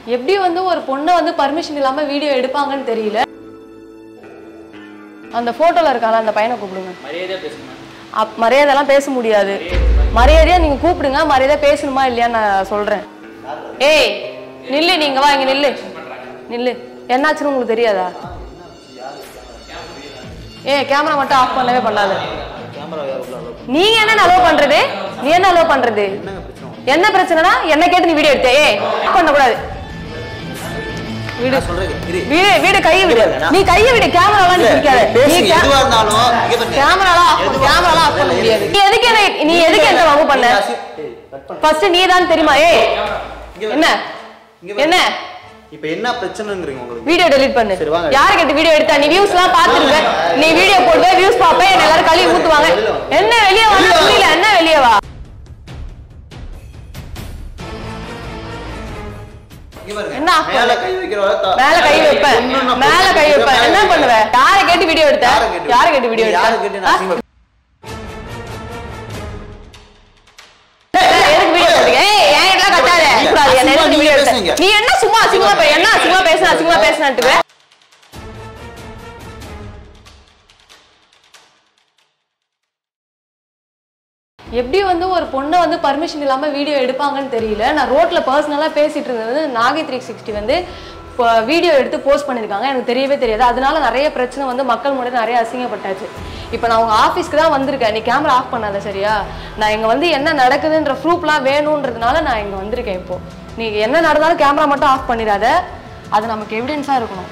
எப்படி வந்து ஒரு பொண்ணை வந்து பர்மிஷன் இல்லாம வீடியோ எடுப்பாங்கன்னு தெரியல அந்த போட்டோல இருக்கான அந்த பையனை கூப்பிடுங்க மரியாதையா பேசுங்க அப் மரியாதைலாம் பேச முடியாது மரியாதையா நீங்க கூப்பிடுங்க மரியாதை பேசணுமா இல்லையான்னு நான் சொல்றேன் ஏய் நில்லு நீங்க வா இங்க நில்லு நில்லு என்னாச்சுன்னு உங்களுக்கு தெரியாதா ஏய் கேமரா மட்டும் ஆஃப் பண்ணவே பண்ணாத கேமரா யார் உள்ள allow பண்ணு? நீங்க என்ன அலோவ் பண்றது நீ என்ன அலோவ் பண்றது என்னங்க பிரச்சனை என்ன பிரச்சனைனா என்ன கேட்டு நீ வீடியோ எடுத்த ஏய் பண்ண கூடாது வீடு நான் சொல்றேன் இரு. வீடு வீடு கையை விடு இல்ல, நீ கையை விடு கேமராலாம் நீ இல்ல, பிடிக்காத நீ பேசுங்க, எதுவா இருந்தாலும் இங்க பாருங்க. கேமராலாம் ஆஃப் பண்ணு கேமராலாம் ஆஃப் பண்ண முடியாது நீ எதுக்கு என்ன நீ எதுக்கு என்ன வகு பண்ண நீங்க அசி- ஏய், cut பண்ணு. ஃபர்ஸ்ட் நீ தான் தெரியுமா ஏய் இங்க பாரு. என்ன இங்க பாரு. என்ன இப்ப என்ன பிரச்சனைங்கிறீங்க உங்களுக்கு வீடியோ டெலீட் பண்ணு சரி, வாங்க. யாரு கேட்டு வீடியோ எடுத்தா நீ வியூஸ்லாம் பாத்துருக்க நீ வீடியோ போடுவ வியூஸ் பாப்ப என்ன எல்லாரும் கழுவி ஊத்துவாங்க என்ன வெளிய வா வெளிய வா. புரியல என்ன வெளிய வா இங்க பாருங்க. என்ன ஆஃப் மேல பண்ணு? கை வைக்கிறவரை தா- மேல கை வைப்பேன் ஒண்ணும் நான் மேல கை பேசுறேன், வைப்பேன் மேல என்ன கை பண்ணுவ வைப்பேன். யாரை கேட்டு வீடியோ எடுத்த யாரை கேட்டு? யாரை கேட்டு வீடியோ எடுத்த யாரை கேட்டு நான் ஆ? அசிங்கமா- எதுக்கு வீடியோ எடுத்தீங்க? ஏய், என் இடத்துல கத்தாத. இல்ல, கூடாது, என்ன அசிங்கமா எதுக்கு நீங்க வீடியோ எடுத்த? பேசுறீங்க. நீ என்ன சும்மா அசிங்கமா பே- என்ன அசிங்கமா பேசுன, அசிங்கமா பேசுனன்ட்டு? எப்படி வந்து ஒரு பொண்ணை வந்து பர்மிஷன் இல்லாம வீடியோ எடுப்பாங்கன்னு தெரியல நான் ரோட்ல பர்சனலா பேசிட்டு இருந்தது நாகை த்ரீ சிக்ஸ்டி வந்து வீடியோ எடுத்து போஸ்ட் பண்ணியிருக்காங்க எனக்கு தெரியவே தெரியாது அதனால நிறைய பிரச்சனை வந்து மக்கள் முன்னாடி நிறைய அசிங்கப்பட்டாச்சு இப்போ நான் உங்க ஆஃபீஸ்க்கு தான் வந்திருக்கேன் நீ கேமரா ஆஃப் பண்ணாத சரியா நான் இங்க வந்து என்ன நடக்குதுன்ற ப்ரூஃப்லாம் வேணுன்றதுனால நான் இங்க வந்திருக்கேன் இப்போ நீ என்ன நடந்தாலும் கேமரா மட்டும் ஆஃப் பண்ணிடாத அது நமக்கு எவிடன்ஸா இருக்கணும்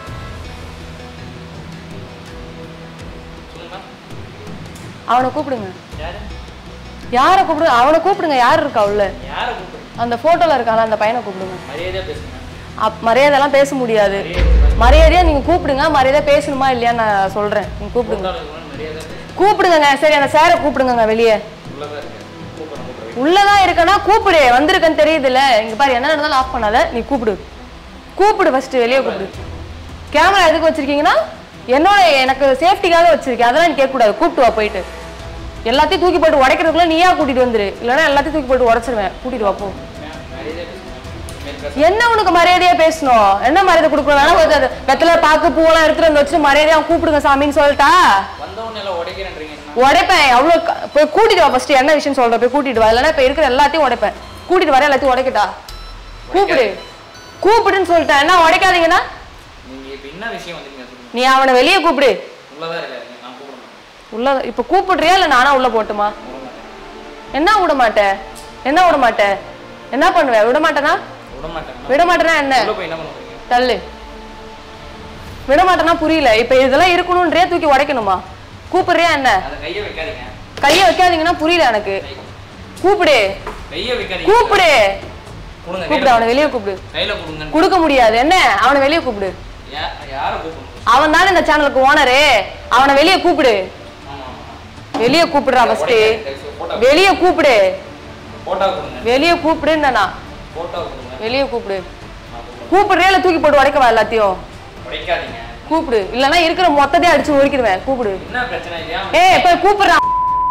சொல்லுங்க அவனை கூப்பிடுங்க யாரு யாரை கூப்பிடுங்க அவனை கூப்பிடுங்க யார் இருக்கா உள்ள யாரை கூப்பிடுங்க அந்த போட்டோல இருக்கான அந்த பையனை கூப்பிடுங்க மரியாதையா பேசுங்க அப் மரியாதைலாம் பேச முடியாது மரியாதையா நீங்க கூப்பிடுங்க மரியாதை பேசணுமா இல்லையான்னு நான் சொல்றேன் நீங்க கூப்பிடுங்க போட்டோல இருக்கவங்க மரியாதை பேசுங்க கூப்பிடுங்க சரி அந்த சேரை கூப்பிடுங்க வெளியே உள்ளதா இருக்கு கூப்பிடுறேன் கூப்பிடுறேன் உள்ளதான் இருக்கனா கூப்பிடு வந்திருக்கேன்னு தெரியுதுல்ல இங்க பாரு என்ன நடந்தாலும் ஆஃப் பண்ணாத நீ கூப்பிடு கூப்பிடு ஃபர்ஸ்ட் வெளியே கூப்பிடு கேமரா எதுக்கு வச்சிருக்கீங்கன்னா என்னோட எனக்கு சேஃப்டிக்காக வச்சிருக்கேன் அதெல்லாம் நீ கேட்கக்கூடாது கூப்பிட்டு வா போயிட்டு எல்லாத்தையும் தூக்கி போட்டு உடைக்கிறதுக்குள்ள நீயா கூட்டிட்டு வந்துரு இல்லைன்னா எல்லாத்தையும் தூக்கி போட்டு உடைச்சிருவேன் கூட்டிட்டு வா போ மரியாதையா பேசுங்க மேல் பேச என்ன உனக்கு மரியாதையா பேசணும் என்ன மரியாதை கொடுக்கணும் வேணா ஒரு அது வெத்தலை பாக்கு பூவெல்லாம் எடுத்துட்டு வந்து வச்சு மரியாதையா கூப்பிடுங்க சாமின்னு சொல்லிட்டா வந்தவொடனே எல்லாம் உடைக்கிறேன்றீங்க என்ன? உடைப்பேன் அவ்வளோ க- போய் கூட்டிட்டு வா ஃபர்ஸ்ட் என்ன விஷயம் சொல்ற போய் கூட்டிட்டு வா இல்லைன்னா இப்ப இருக்கிற எல்லாத்தையும் உடைப்பேன் கூட்டிட்டு வர எல்லாத்தையும் உடைக்கட்டா கூப்பிடு கூப்பிடுன்னு சொல்லிட்டேன் என்ன உடைக்காதீங்கன்னா நீங்க இப்ப என்ன விஷயம் வந்தீங்க சொல்லுங்க நீ அவனை வெளியே கூப்பிடு உள்ளதா இருக்காருங்க நான் கூப்பிட மாட்டேன் உள்ள இப்ப கூப்பிடுறியா இல்ல நானா உள்ள போட்டுமா விட மாட்டேன் என்ன விட மாட்டேன் என்ன விட மாட்டேன் என்ன பண்ணுவேன் விட மாட்டேனா விட மாட்டேன் விட மாட்டேனா என்ன உள்ள போய் என்ன பண்ணுவீங்க தள்ளு விட மாட்டேனா புரியல இப்ப இதெல்லாம் இருக்கணும்ன்றே தூக்கி உடைக்கணுமா கூப்பிடுறியா என்ன அதை கையை வைக்காதீங்க கைய வைக்காதீங்கன்னா புரியல எனக்கு கூப்பிடு கையை வைக்காதீங்க கூப்பிடு கொடுங்க கூப்பிடு அவனை வெளியே கூப்பிடு கையில கொடுங்க கொடுக்க முடியாது என்ன அவனை வெளியே கூப்பிடு யா- யாரை கூப்பிடணும் அவன் தானே இந்த சேனலுக்கு ஓனரு அவனை வெளியே கூப்பிடு ஆமா ஆமா வெளியே கூப்பிடுறா ஃபர்ஸ்ட் போட்டோ வெளியே கூப்பிடு போட்டோ கொடுங்க வெளியே கூப்பிடுன்னா போட்டோ கொடுங்க வெளியே கூப்பிடு நான் கூப்பிடுறேன். கூப்பிடுறியா இல்ல தூக்கி போட்டு உடைக்கவா எல்லாத்தையும் உடைக்காதீங்க கூப்பிடு இல்லைன்னா இருக்கிற மொத்தத்தையும் அடிச்சு ஒழிக்கிடுவேன் கூப்பிடு என்ன பிரச்சனை இல்லையா ஏய் போய் கூப்பிடுறான்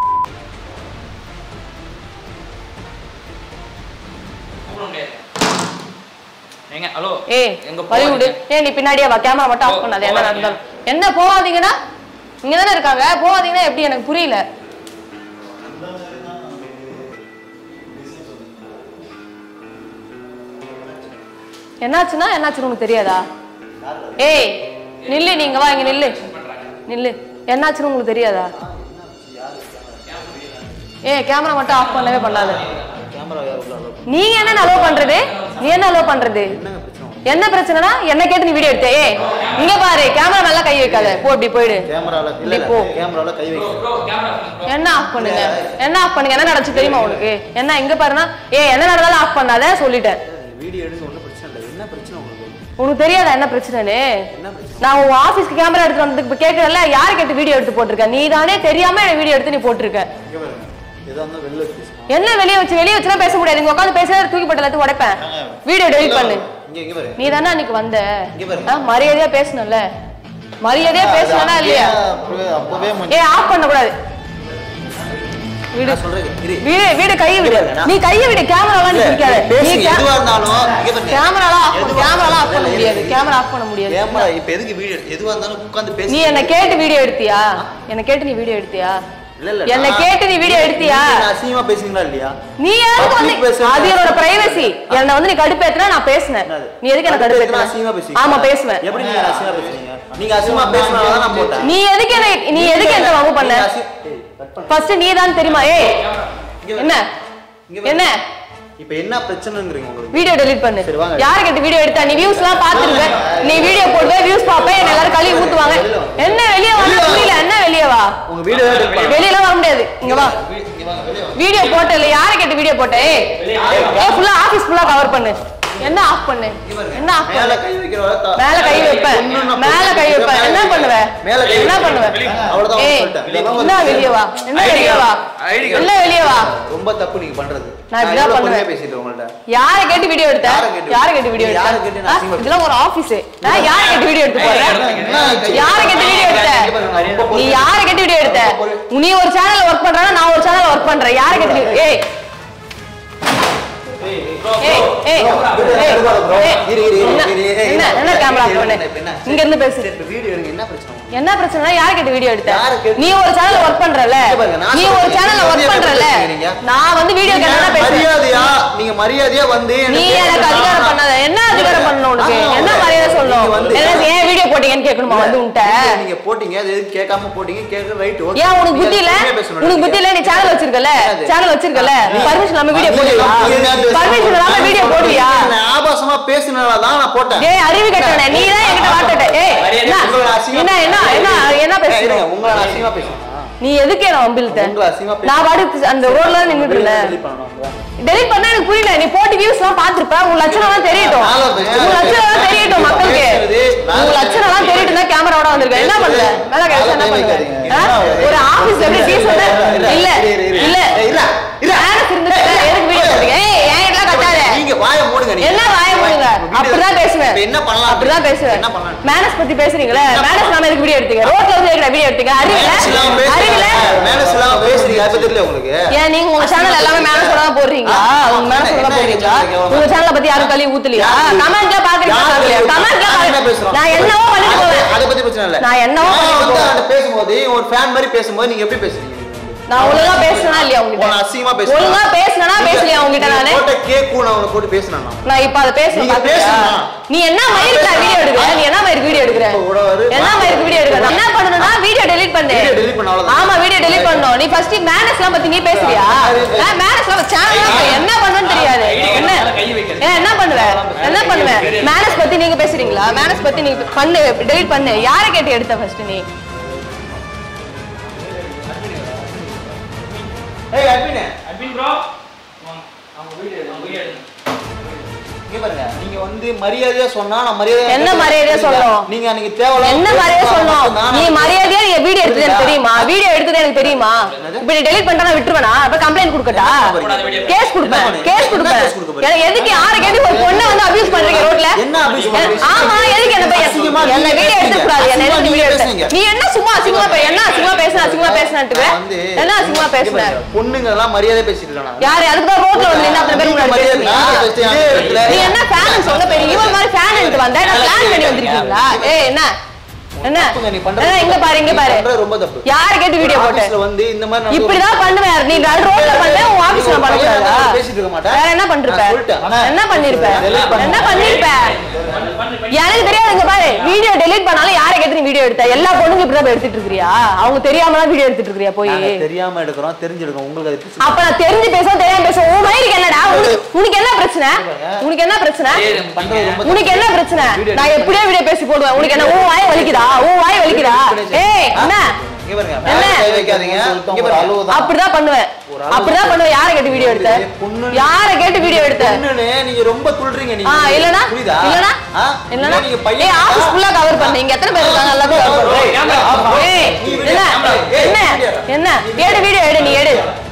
கூப்பிட முடியாது ஏங்க ஹலோ ஏய் எங்க வழி விடு போகாதீங்க. ஏய் நீ பின்னாடியே வா கேமரா மட்டும் ஆஃப் போ- பண்ணாத என்ன போகாதீங்க. நடந்தாலும் என்ன போகாதீங்கன்னா இங்க தானே இருக்காங்க போகாதீங்கன்னா எப்படி எனக்கு புரியல என்னாச்சுன்னா என்னாச்சுன்னு உனக்கு தெரியாதா ஏய் நில்லு நீங்க வா இங்க நில்லு நில்லு என்னாச்சுன்னு உங்களுக்கு தெரியாதா ஏய் கேமரா மட்டும் ஆஃப் பண்ணவே பண்ணாத கேமரா யார் உள்ள allow பண்ணு? நீங்க என்ன அலோவ் பண்றது நீ என்ன அலோவ் பண்றது என்னங்க பிரச்சனை என்ன பிரச்சனைனா என்ன கேட்டு நீ வீடியோ எடுத்த ஏய் இங்க பாரு கேமரா நல்லா கை வைக்காத போ இப்படி போயிடு கேமரால இல்ல நீ இல்ல போ. கேமரால கை வைக்க ப்ரோ கேமரா ப்ரோ என்ன ஆஃப் பண்ணுங்க என்ன ஆஃப் பண்ணுங்க என்ன நடந்துச்சு தெரியுமா உனக்கு என்ன இங்க பாருனா ஏய் என்ன நடந்தாலும் ஆஃப் பண்ணாத சொல்லிட்டேன் வீடியோ எடுங்க ஒன்றும் பிரச்சனை இல்லை என்ன பிரச்சனை உங்களுக்கு உனக்கு தெரியாதா என்ன பிரச்சனைன்னு என்ன பிரச்சனை நான் உன் ஆபீஸ்க்கு கேமரா எடுத்து வந்ததுக்கு இப்ப கேட்கறல யாரு கேட்டு வீடியோ எடுத்து போட்டிருக்க நீ தானே தெரியாம வீடியோ எடுத்து நீ போட்டிருக்க இங்க பாருங்க எதா இருந்தாலும் வெளில வச்சு பேசுங்க என்ன வெளியே வச்சு வெளியே வச்சுலாம் பேச முடியாது இங்க உட்காந்து பேச தூக்கி போட்டு எல்லாத்தையும் உடைப்பேன் வீடியோ டெலிட் பண்ணு இங்க இங்க பாருங்க நீ தானே அன்னைக்கு வந்த இங்க பாருங்க. ஆ, மரியாதையா பேசணும்ல மரியாதையா பேசணும்னா இல்லையா அப்பவே அப்பவே மஞ்சள் ஏய் ஆஃப் பண்ண கூடாது வீடு நான் சொல்றேன் இரு. வீடு வீடு கையை விடு பாருங்க, நான்- நீ கையை விடு கேமராலாம் நீ இல்ல, பிடிக்காத நீ பேசுங்க, எதுவா இருந்தாலும் இங்க பாருங்க. கேமராலாம் ஆஃப் எதுவா- கேமராலாம் ஆஃப் பண்ண இல்ல, இல்ல, முடியாது இல்ல. கேமரா ஆஃப் பண்ண முடியாது கேமரா இப்ப எதுக்கு வீடியோ எதுவா இருந்தாலும் உட்கார்ந்து பேசி நீ என்ன கேட்டு வீடியோ எடுத்தியா என்ன கேட்டு நீ வீடியோ எடுத்தியா இல்ல இல்ல என்னை நான்- கேட்டு நீ வீடியோ எடுத்தியா நீங்க அசிங்கமா பேசுறீங்களா இல்லையா நீ எதுக்கு வந்து Public பேசுறது- அது என்னோட பிரைவசி என்ன வந்து நீ கடுப்பேத்துனா நான் பேசினேன் என்னது? நீ எதுக்கு என்ன கடுப்பேத்துனா அசிங்கமா கடுப்பேத்துன பேசுவீங்க. ஆமா பேசுவேன் எப்படி நீங்க அசிங்கமா பேசுறீங்க நீங்க அசிங்கமா பேசுனால தான் நான் போட்டேன் நீ எதுக்கு என்ன நீ எதுக்கு என்ன வம்பு பண்ண நீங்க அசி- ஏய், cut பண்ணு. ஃபர்ஸ்ட் நீ தான் தெரியுமா ஏய் இங்க வா. என்ன இங்க வா. என்ன இப்ப என்ன பிரச்சனைங்கிறீங்க உங்களுக்கு வீடியோ டெலீட் பண்ணு சரி, வாங்க. யாரு கேட்டு வீடியோ எடுத்தா நீ வியூஸ் எல்லாம் பாத்துருக்க நீ வீடியோ போடுவ வியூஸ் பாப்ப என்ன எல்லாரும் கழுவி ஊத்துவாங்க என்ன வெளிய வா வெளிய வா. புரியல என்ன வெளிய வா உங்க வீடியோ எடுத்து பாருங்க. வெளியில வர முடியாது இங்க வா இங்க வாங்க, வெளிய வாங்க. வீடியோ போட்டல யாரை கேட்டு வீடியோ போட்ட ஏய் ஏய் ஃபுல்லா ஆபீஸ் ஃபுல்லா கவர் பண்ணு என்ன ஆஃப் பண்ணு இங்க பாருங்க. என்ன ஆஃப் மேல பண்ணு கை வைக்கிறவரை தா- மேல கை வைப்பேன் ஒண்ணும் நான் மேல கை மேல வைப்பேன் என்ன கை பண்ணுவ மேல கை என்ன வைப்பேன். பண்ணுவ அவ்வளவுதான் ஏய் சொல்லிட்டேன். இதெல்லாம் ஒரு என்ன வெளிய வா என்ன ஐடி வெளிய வா ஐடி என்ன வெளிய வா ரொம்ப தப்பு நீங்க பண்றது நான் இப்படிதான் எவ்வளவு பண்ணுவேன். பொறுமையா பேசிட்டு உங்கள்ட்ட யாரை கேட்டு வீடியோ எடுத்த யாரை கேட்டு? யாரை கேட்டு வீடியோ யாரை எடுத்த கேட்டு நான் ஆ? அசிங்கமா இதெல்லாம் ஒரு ஆபீஸ் யாரை கேட்டு வீடியோ எடுத்து போற என்ன ஆச்சு? யாரை கேட்டு வீடியோ எடுத்த இங்க பாருங்க, நான் ரொம்ப நீ பொறுமையா- யாரை கேட்டு வீடியோ எடுத்த நீ ஒரு சேனல்ல ஒர்க் பண்றனா நான் ஒரு சேனல்ல ஒர்க் பண்றேன் யாரை கேட்டு வீடியோ- ஏய் ஏய், ஏய் ஏய் வீடியோ ஏய், எடுக்காத bro. ஏய், இரு, இரு, இரு, என்ன இரு, இரு, என்ன இரு. என்ன கேமரா இப்ப பண்ணு இப்ப என்ன? இங்க இருந்து பேசு சரி, இப்ப வீடியோ எடுங்க என்ன பிரச்சனை உங்களுக்கு? என்ன பிரச்சனை யாரை கேட்டு வீடியோ எடுத்த யாரை கேட்டு? நீ ஒரு சேனல்ல ஒர்க் பண்றல இங்க பாருங்க, நான் நீ ஒரு சொல்றேன். சேனல்ல நீங்க ஒர்க் வந்து பண்றல எப்படி பேசுறீங்க? நான் வந்து வீடியோ நீங்க கேட்டா பேசுறேன் மரியாதையா நீங்க மரியாதையா வந்து நீ எனக்கு எனக்கு பேசுறது அதிகாரம் நான் பண்ணாத என்ன அதிகாரம் பண்ணணும் உனக்கு ஆமா, என்ன உனக்கு மரியாதை சொல்லணும் நீங்க வந்து- என்ன ஏன் வீடியோ போட்டீங்கன்னு கேட்கணுமா வந்து உன்கிட்ட நீங்க- நீங்க போட்டீங்க அது எதுக்கு கேட்காம போட்டீங்க கேட்க ரைட் ஓகே ஏன் உனக்கு புத்தி இல்ல உனக்கு புத்தி இல்ல நீ சேனல் வச்சிருக்கல என்னது? சேனல் வச்சிருக்கல நீ- பர்மிஷன் இல்லாம வீடியோ நீங்க- போடுவியா நீங்க பேசுறது. பர்மிஷன் இல்லாம வீடியோ போடுவியா நான் ஆபாசமா பேசினால தான் நான் போட்டேன் ஏய் அறிவு கட்டவனே நீ தான் என்கிட்ட வார்த்தை ஏய் என்ன உங்களை அசிங்கமா என்ன என்ன என்ன என்ன ஏய், பேசுற இருங்க, உங்களை நான் அசிங்கமா பேசுறேன் நீ எதுக்கு என்ன வம்பிழுத்த உங்களை அசிங்கமா பேசுறேன். நான் பாட்டு அந்த ரோட்ல நின்னுட்டு இருந்தேன் delete பண்ணணும் அவங்க. டெலிட் பண்ணா எனக்கு புரியல நீ போட்டு வியூஸ் எல்லாம் பாத்துருப்ப உன் லட்சணம் எல்லாம் தெரியட்டும் நாலு பேர் உன் லட்சணம் எல்லாம் தெரியட்டும் மக்களுக்கு பேசுறது, நாலு உன் லட்சணம் எல்லாம் தெரியட்டும் தான் கேமராவோட வந்திருக்க என்ன பண்ணுவ மேல கழிச்சு என்ன பண்ணுவ ஆ? ஒரு ஆபீஸ்ல எப்படி டீசன்ட் இல்ல இல்ல மேனஸ் இருந்துச்சு எதுக்கு வீடியோ போட்டீங்க ஏய் என்கிட்ட கட்டாத நீங்க வாயை மூடுங்க நீங்க. என்ன வாய மூடுங்க உங்க video- அப்படிதான் பேசுவேன் இப்ப என்ன பண்ணலாம் அப்படிதான் பேசுவேன் என்ன பண்ணலாம் மேனஸ் பத்தி பேசுறீங்களே மேனஸ் நாம எதுக்கு வீடியோ எடுத்தீங்க ரோட்ல வந்து எதுக்கு வீடியோ எடுத்தீங்க அறிவில மேனஸ் இல்லாம பேசுறீங்க. அறிவில மேனஸ் இல்லாம பேசுறீங்க அது தெரியல உங்களுக்கு ஏன் நீங்க உங்க சேனல் எல்லாமே மேனஸோட தான் போடுறீங்களா ஆ, உங்க மேனஸோட தான் என்ன போடுறீங்களா என்ன உங்க சேனலை பத்தி யாரும் கழுவி ஊத்தலையா யாரு? கமெண்ட்ல பாக்குறீங்களா யாரு? பாக்கலையா கமெண்ட்ல நான் என்ன பாருங்க பேசுறோம்? நான் என்னவோ பண்ணிட்டு அதை- போவேன் அதை பத்தி பிரச்சனை இல்ல நான் என்னவோ நான் பண்ணிட்டு வந்து போவேன் அவன்கிட்ட பேசும்போது ஒரு ஃபேன் மாதிரி பேசும்போது நீங்க எப்படி பேசுறீங்க நான் ஒழுங்கா பேசுனா இல்லையா உன்னை உங்ககிட்ட அசிங்கமா பேசுறேன் ஒழுங்கா பேசுனா பேசலையா உங்ககிட்ட நானு போட்ட கேக் நான் உனக்கு போட்டு பேசினா நான் இப்ப அதை பேசுறேன் நீங்க பாத்தியா? பேசுங்க. நீ என்ன மயிருக்கு வீடியோ எடுக்கிற நீ என்ன மயிருக்கு வீடியோ எடுக்கிற இப்ப கூட ஒரு- என்ன மயிருக்கு வீடியோ எடுக்கிற நான் என்ன பண்ணணும்னா வீடியோ டெலீட் பண்ணு Video delete பண்ண அவ்வளவுதான். ஆமா வீடியோ டெலீட் பண்ணணும் நீ ஃபர்ஸ்ட் மேனஸ்லாம் பத்தி நீ பேசுறியா மேனஸ்லாம் சேனல் என்ன பண்ணணும்னு தெரியாது என்ன ஏன் என்ன பண்ணுவ என்ன பண்ணுவ மேனஸ் பத்தி நீங்க பேசுறீங்களா மேனஸ் பத்தி நீ பண்ணு டெலீட் பண்ணு யாரை கேட்டு எடுத்த ஃபர்ஸ்ட் நீ ஏய் அட்மினே அட்மின் ப்ரோ அவங்க வீடியோ வீடியோ எடுங்க இங்க பாருங்க நீங்க வந்து மரியாதையா சொன்னா நான் மரியாதையா என்ன கேட்கிறேன். மரியாதையா புரியுதா? சொல்லணும்? நீங்க அன்னைக்கு தேவையில்லாம என்ன மரியாதை பேசுனா சொல்லணும் மட்டும்தான் நீ நான் மரியாதையா நீ வீடியோ எடுத்தது எனக்கு தெரியுமா வீடியோ எடுத்தது எனக்கு தெரியுமா இப்ப நீ டெலீட் பண்ணிட்டா நான் விட்டுருவேனா அப்ப கம்ப்ளைண்ட் கொடுக்கட்டா கேஸ் கொடுப்பேன் என்ன பண்ணு? கேஸ் என்ன கொடுப்பேன் case கொடுக்க போறீங்க? எனக்கு எதுக்கு யாரை கேட்டு ஒரு பொண்ணை வந்து அபியூஸ் பண்றீங்க ரோட்ல என்ன abuse பண்றீங்க? ஆமா எதுக்கு என்ன பையன் அசிங்கமா என்ன நீங்க வீடியோ எடுக்க பேசுறீங்க. கூடாது என்ன அசிங்கமா எதுக்கு நீங்க வீடியோ பேசுறீங்க. எடுத்த நீ என்ன சும்மா அசிங்கமா பே என்ன அசிங்கமா பேசுன அசிங்கமா பேசுனட்டு நான் வந்து என்ன அசிங்கமா இங்க பேசுன பாருங்க, பொண்ணுங்க எல்லாம் மரியாதை பேசிட்டு இருக்காங்க யாரு அதுக்கு தான் ரோட்ல வந்து நின்னு அத்தனை பேர் முன்னாடி மரியாதை பேசுறியா? நான் பேசிட்டு இதே இடத்துல நீ என்ன ஃபேன் சொல்ல பெரிய இவன் மாதிரி ஃபேன் எடுத்து வந்த நான் பிளான் பண்ணி வந்திருக்கீங்களா ஏய் என்ன என்ன தப்புங்க, நீ பண்றது என்ன, இங்க பாரு இங்க நீ பாரு பண்றது ரொம்ப தப்பு. யார கேட்டு வீடியோ போட்ட ஆபீஸ்ல வந்து இந்த மாதிரி நடந்து- இப்படிதான் பண்ணுவேன் நீ நடு ரோட்ல பண்ண உன் ஆபீஸ்ல நீ ஒரு பண்ண பையனா கூடாதா இருந்தா பேசிட்டு இருக்க மாட்டேன். வேற என்ன பண்ணிருப்ப நான் சொல்லிட்டேன். ஆனா, என்ன பண்ணிருப்ப delete பண்ணு. என்ன பண்ணிருப்ப பண்ணு பண்ணு பண்ணு எனக்கு தெரியாது இங்க பாரு வீடியோ டெலீட் பண்ணாலும் யாரை கேட்டு நீ வீடியோ எடுத்த எல்லா பொண்ணுங்க இப்படிதான் எடுத்துட்டு இருக்கிறியா அவங்க தெரியாம தான் வீடியோ எடுத்துட்டு இருக்கிறியா போய் நாங்க தெரியாம எடுக்கிறோம் தெரிஞ்சிருக்கோம் உங்களுக்கு அது பிரச்சனை அப்ப நான் தெரிஞ்சு பேசுவோம் தெரியாம பேசுவோம் உன் மயிருக்கு என்னடா உனக்கு- உனக்கு என்ன பிரச்சனை உனக்கு என்ன பிரச்சனை பண்றது ரொம்ப உனக்கு என்ன பிரச்சனை நான் எப்படியோ வீடியோ பேசி போடுவேன் உனக்கு என்ன உன் வாய் வலிக்குதா உன் வாய் வலிக்குதா ஏய் என்ன இங்க பாருங்க என்ன? மேல கை வைக்காதீங்க இங்க பாருங்க அப்படிதான் பண்ணுவேன் அப்படிதான் பண்ணுவேன் யாரை கேட்டு வீடியோ எடுத்த பொண்ணு- யாரை கேட்டு வீடியோ எடுத்த பொண்ணுன்னு நீங்க ரொம்ப துள்றீங்க ஆ நீங்க இல்லனா புரியுதா இல்லனா ஆ? இல்லனா இல்ல, நீங்க பையன் ஏய் ஆபீஸ் ஃபுல்லா கவர் பண்ணு இங்க எத்தனை பேர் இருக்காங்க எல்லாமே கவர் பண்ணு ஏய், கேமரா ஆஃப் ஏய் நீ என்ன வீடியோ, கேமரா, ஏய், என்ன வீடியோ. என்ன எடு வீடியோ எடு நீ எடு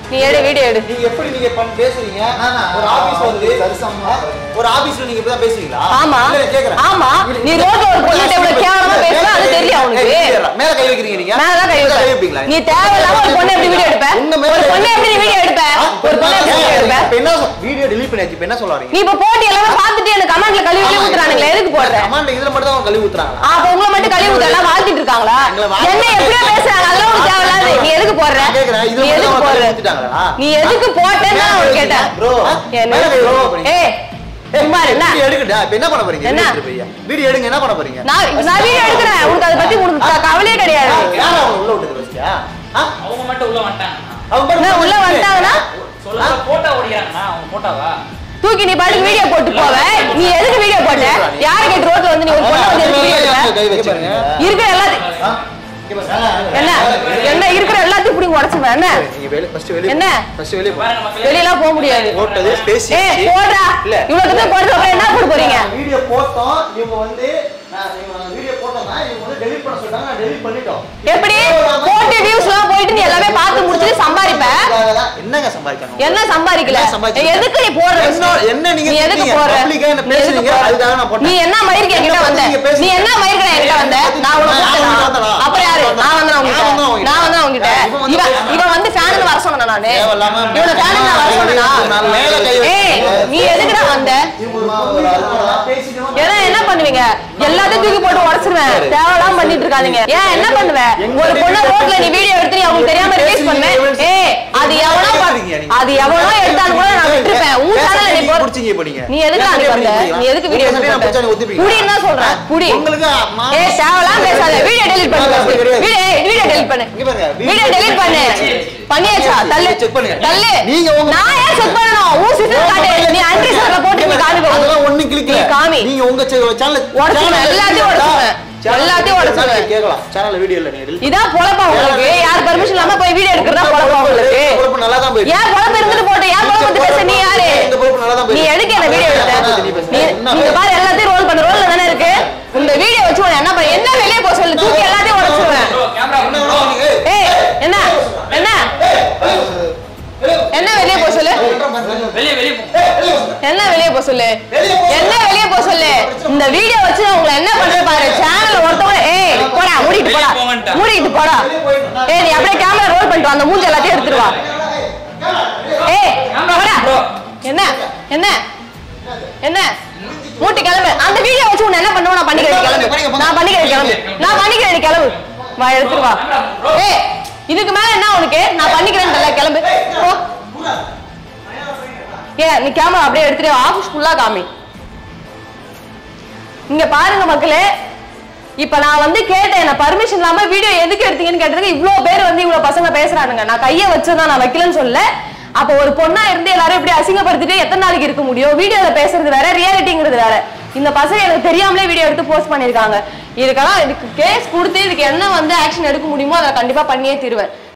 நீ எடு வீடியோ எடு நீங்க எப்படி நீங்க பண்ண பேசுறீங்க நானா? ஒரு ஆபீஸ் வந்து சரிசமமா ஒரு ஆபீஸ்ல நீங்க இப்பதான் பேசுவீங்களா ஆமா இல்ல, இல்ல, கேக்குறேன் ஆமா நீ ரோட்ல ஒரு பொண்ணு இவ்வளவு கேவலமா பேசுனா அது தெரியும் அவனுக்கு மேல கை வைக்கிறீங்க நீங்க மேலதான் கை மேல வைப்ப. வைப்பீங்களா நீ தேவையில்லாம ஒரு பொண்ணை எப்படி வீடியோ எடுப்ப உங்க மேல ஒரு பொண்ணை எப்படி நீ வீடியோ எடுப்ப ஒரு பொண்ணை எப்படி வீடியோ எடுப்ப இப்ப என்ன வீடியோ delete பண்ணியாச்சு இப்ப என்ன சொல்ல வரீங்க நீ இப்ப போட்டி எல்லாமே பார்த்துட்டு எனக்கு கமெண்ட்ல கழுவி கழுவி ஊத்துறானுங்களே எதுக்கு போடுற கமாண்ட் இதுல மட்டும் தான் அவங்க கழுவி ஊத்துறாங்க ஆ, அப்ப உங்களை மட்டும் கழுவி ஊத்த எல்லாம் வாழ்த்திட்டு இருக்காங்களா எங்களை வாழ்த்து- என்ன எப்படியோ பேசுறாங்க அதெல்லாம் உனக்கு தேவையில்லாது நீ எதுக்கு போடுற நான் கேக்குறேன், இதுல நீ மட்டும் எதுக்கு அவங்க போடுற கழுவி ஊத்திட்டாங்களா? நீ எதுக்கு போட்டேன்னு நான் உனக்கு கேட்டேன் ப்ரோ என்ன மேல கை வைக்க போறீங்க. ஏய் சும்மா இரு, என்ன வீடியோ எடுக்கட்டா இப்ப என்ன பண்ண போறீங்க என்ன? வீடியோ எடுத்துட்டு போய். வீடியோ எடுங்க என்ன பண்ண போறீங்க நான் நான் வீடியோ எடுக்கிறேன் உனக்கு அதை பத்தி உனக்கு க- கவலையே கிடையாது யாரா அவங்க உள்ள விட்டது ஃபர்ஸ்டா அவங்க மட்டும் உள்ள வந்துட்டாங்க அவங்க பாரு, என்ன, உள்ள வந்துட்டாங்கன்னா சொல்ல போட்டோ ஓடிக்கிறாங்கண்ணா அவங்க போட்டோவா தூக்கி நீ பாட்டுக்கு வீடியோ போட்டு போவ நீ எதுக்கு வீடியோ போட்ட யாரு கேட்டு ரோட்ல வந்து நீ ஒரு பொண்ணை வந்து எதுக்கு வீடியோ எடுப்ப கை வச்சிருங்க இருக்கிற எல்லாத்தையும் என்ன என்ன இருக்கிற எல்லாத்தையும் இப்படி உடச்சுவேன் என்ன நீங்க வெளிய ஃபர்ஸ்ட் வெளிய என்ன? ஃபர்ஸ்ட் வெளிய பாருங்க மக்களே வெளியெல்லாம் போக முடியாது போட்டது பேசி ஏய் போடுறா இல்ல. இவ்வளவு தூரம் போடுறது அப்புறம் என்ன போட போறீங்க வீடியோ போட்டோம் இவங்க வந்து நான் இவங்க வீடியோ போட்டோம்னா இவங்க வந்து டெலிட் பண்ண சொல்லிட்டாங்க நான் டெலிட் பண்ணிட்டோம் எப்படி போட்டு வியூஸ்லாம் போயிட்டு நீ எல்லாமே பார்த்து முடிச்சுட்டு சம்பாதிப்ப என்னங்க சம்பாதிக்கணும் என்ன சம்பாதிக்கல என்ன சம்பாதிக்கல? எதுக்கு நீ போடுற என்ன- என்ன நீங்க நீ எதுக்கு திட்டுறீங்க? போடுற public ஆ என்ன நீ எதுக்கு பேசுறீங்க? போடுற? அதுக்காக நான் போட்டேன். நீ என்ன மயிருக்கு என்கிட்ட என்ன வந்த பத்தி நீங்க பேசுறீங்க? நீ என்ன மயிருக்கு என்கிட்ட வந்த நான் உனக்கு நான் போட்டேனா? வந்தனா? அப்புறம் யாரு நான் வந்தேன் உங்ககிட்ட நான் வந்தேன் உங்ககிட்ட. நான் வந்தேன் உங்ககிட்ட இவன் வந்து இவன் பேசுறான். இவன் வந்து ஃபேனுக்கு வர சொன்னா நானு தேவையில்லாம இவனை ஃபேனுக்கு நான் வர சொன்னா நான் மேல கை வச்சு- ஏய் நீ எதுக்குடா வந்த ஏன்னா என்ன பண்ணுவீங்க எல்லாத்தையும் தூக்கி போட்டு உடச்சிருவேன் தேவையில்லாம பண்ணிட்டு இருக்காதீங்க ஏன் என்ன பண்ணுவ ஒரு பொண்ணு ரோட்ல நீ வீடியோ எடுத்து நீ அவங்களுக்கு தெரியாம ரிலீஸ் பண்ண ஏய் அது எவனோ ப- அது எவனோ எடுத்தாலும் கூட நான் விட்டுருப்பேன் உன் சேனல்ல நீ போற புடிச்சீங்க இப்ப நீங்க நீ எதுக்கு அன்னைக்கு வந்த நீ எதுக்கு வீடியோ உங்க சட்டையை நான் பிடிச்சா நீ ஒத்துப்பீங்களா? புடின்னு தான் சொல்றேன் புடி உங்களுக்கு மா- ஏய் தேவலாம் பேசாத வீடியோ டெலீட் பண்ணு அப்படி first. கிடையாது. வீடியோ வீடியோ டெலீட் பண்ணு இங்க பாருங்க, வீடியோ டெலீட் பண்ணு பண்ணியாச்சா தள்ளு check பண்ணுங்க. தள்ளு நீங்க உங்க- நான் ஏன் செக் பண்ணனும் உன் சிஸ்டர் காட்டு நீ அன்டி சர்ல போட்டு நீ காமி அதெல்லாம் ஒண்ணும் கிளிக்கல. நீ காமி. நீங்க உங்க சேனல் உடைச்சிருவேன், எல்லாத்தையும் உடைச்சிருவேன். எல்லாத்தையும் உடைச்சிருவேன். கேட்கலாம் சேனல்ல வீடியோ இல்ல நீங்க delete இதான் பொழப்பா உங்களுக்கு யார் பர்மிஷன் இல்லாம போய் வீடியோ எடுக்கிறதா பொழப்பா உங்களுக்கு பொழப்பு நல்லா தான் போயிட்டு ஏன் பொழப்பு இருந்துட்டு போட்டு ஏன் பொழப்பு பத்தி பேச நீ யாரு இந்த பொழப்பு நல்லா தான் நீ போயிட்டு எதுக்கு என்ன வீடியோ எடுத்த நீ பேசு. நீ என்ன நீங்க பாரு எல்லாத்தையும் ரோல் பண்ண ரோல்ல தானே இருக்கு இந்த வீடியோ வச்சு உன்னை என்ன பண்ண என்ன வெளியே போக சொல்லு தூக்கி எல்லாத்தையும் உடைச்சிருவேன் ப்ரோ கேமரா என்ன ப்ரோ நீங்க? ஏய் என்ன என்ன என்ன வெளியே போக சொல்லு வெளியே வெளியே போ என்ன வெளியே போக சொல்லு என்ன வெளியே போக சொல்லு இந்த வீடியோ வச்சு நான் உங்களை என்ன பண்ற பாரு சேனல் ஒருத்தவங்க ஏய் போடா மூடிட்டு போடா வெளியே போங்கன்ட்டா. மூடிட்டு போடா ஏய் நீ அப்படியே கேமரா ரோல் பண்ணிட்டு வா, அந்த மூஞ்சி எல்லாத்தையும் எடுத்துட்டு வா ஏய் போடா என்ன என்ன என்ன மூட்டி கிளம்பு அந்த வீடியோ வச்சு உன்னை என்ன பண்ணுவோம் நான் பண்ணிக்கிறேன் கிளம்பு நான் பண்ணிக்கிறேன் கிளம்பு நான் பண்ணிக்கிறேன் நீ கிளம்பு வா எடுத்துட்டு வா ஏய் இதுக்கு மேல என்ன உனக்கு நான் பண்ணிக்கிறேன் கிளம்பு போ ஏன் நீ கேமரா அப்படியே எடுத்துட்டு ஆஃபீஸ் ஃபுல்லா காமி இங்க பாருங்க மக்களே இப்ப நான் வந்து கேட்டேன் என்ன பர்மிஷன் இல்லாம வீடியோ எதுக்கு எடுத்தீங்கன்னு கேட்டதுக்கு இவ்ளோ பேர் வந்து இவ்ளோ பசங்க பேசுறானுங்க நான் கைய வச்சதான் நான் வைக்கலன்னு சொல்ல அப்ப ஒரு பொண்ணா இருந்து எல்லாரும் இப்படி அசிங்கப்படுத்திட்டு எத்தனை நாளைக்கு இருக்க முடியும் வீடியோல பேசுறது வேற ரியாலிட்டிங்கிறது வேற இந்த பசங்க எனக்கு தெரியாமலே வீடியோ எடுத்து போஸ்ட் பண்ணிருக்காங்க இதுக்கெல்லாம் இதுக்கு கேஸ் கொடுத்து இதுக்கு என்ன வந்து ஆக்ஷன் எடுக்க முடியுமோ அதை கண்டிப்பா பண்ணியே தீருவேன்